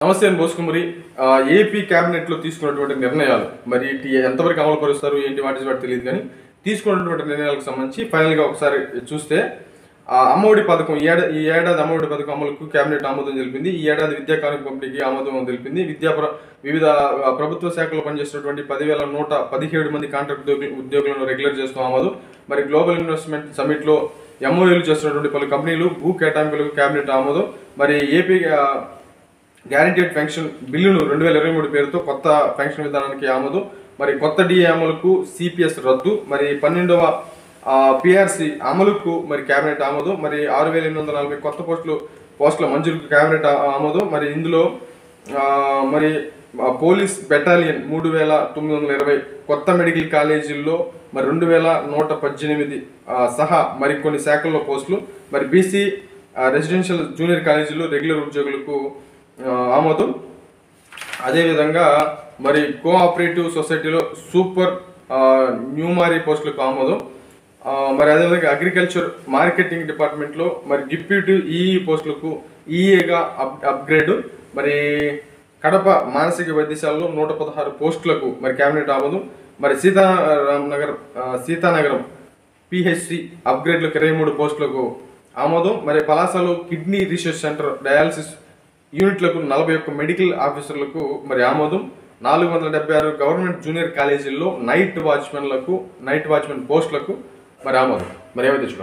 నమస్తే అని బోసుకుమరి ఆ, ఏపీ కేబినెట్ లో తీసుకున్నటువంటి నిర్ణయాలు మరి ఇటు ఎంతవరకు అమలు పరుస్తారు ఏంటి వాటి వాటి తెలియదు కానీ తీసుకున్నటువంటి నిర్ణయాలకు సంబంధించి ఫైనల్ గా ఒకసారి చూస్తే ఆ, అమ్మఒడి పథకం ఈ ఏడా- ఈ ఏడాది అమ్మఒడి పథకం అమలుకు కేబినెట్ ఆమోదం తెలిపింది ఈ ఏడాది విద్యా కార్మిక పంపిణీకి ఆమోదం తెలిపింది విద్యా ప్ర- వివిధ ఆ, ప్రభుత్వ శాఖలో పనిచేస్తున్నటువంటి పదివేల నూట పదిహేడు మంది కాంట్రాక్ట్ ఉద్యోగులు- ఉద్యోగులను రెగ్యులర్ చేస్తూ ఆమోదం మరి గ్లోబల్ ఇన్వెస్ట్మెంట్ సమిట్ లో ఎంఓఏలు చేస్తున్నటువంటి పలు కంపెనీలు భూ కేటాయింపులకు కేబినెట్ ఆమోదం మరి ఏపీ ఆ, గ్యారంటీడ్ పెన్షన్ బిల్లును రెండు వేల ఇరవై మూడు పేరుతో కొత్త పెన్షన్ విధానానికి ఆమోదం మరి కొత్త డిఏ అమలుకు సిపిఎస్ రద్దు మరి పన్నెండవ పిఆర్సి అమలుకు మరి కేబినెట్ ఆమోదం మరి ఆరు వేల ఎనిమిది వందల నలభై కొత్త పోస్టులు పోస్టుల మంజూరుకు కేబినెట్ ఆ- ఆమోదం మరి ఇందులో ఆ, మరి ఆ, పోలీస్ బెటాలియన్ మూడు వేల తొమ్మిది వందల ఇరవై కొత్త మెడికల్ కాలేజీల్లో మరి రెండు వేల నూట పద్దెనిమిది ఆ, సహా మరికొన్ని శాఖల్లో పోస్టులు మరి బీసీ రెసిడెన్షియల్ జూనియర్ కాలేజీల్లో రెగ్యులర్ ఉద్యోగులకు ఆ, ఆమోదం అదేవిధంగా మరి కోఆపరేటివ్ సొసైటీలో సూపర్ ఆ, న్యూమారీ పోస్టులకు ఆమోదం ఆ, మరి అదేవిధంగా అగ్రికల్చర్ మార్కెటింగ్ డిపార్ట్మెంట్లో మరి డిప్యూటీ ఈఈ పోస్టులకు ఈఏగా అప్ అప్గ్రేడ్ మరి కడప మానసిక వైద్యశాలలో నూట పదహారు పోస్టులకు మరి కేబినెట్ ఆమోదం మరి సీతారాం నగర్ ఆ, సీతానగరం పిహెచ్సి అప్గ్రేడ్లకు ఇరవై మూడు పోస్టులకు ఆమోదం మరి పలాసలో కిడ్నీ రీసెర్చ్ సెంటర్ డయాలసిస్ యూనిట్లకు నలభై ఒక్క మెడికల్ ఆఫీసర్లకు మరి ఆమోదం నాలుగు వందల డెబ్బై ఆరు గవర్నమెంట్ జూనియర్ కాలేజీల్లో నైట్ వాచ్మెన్లకు నైట్ వాచ్మెన్ పోస్టులకు మరి ఆమోదం మరి ఏమైతే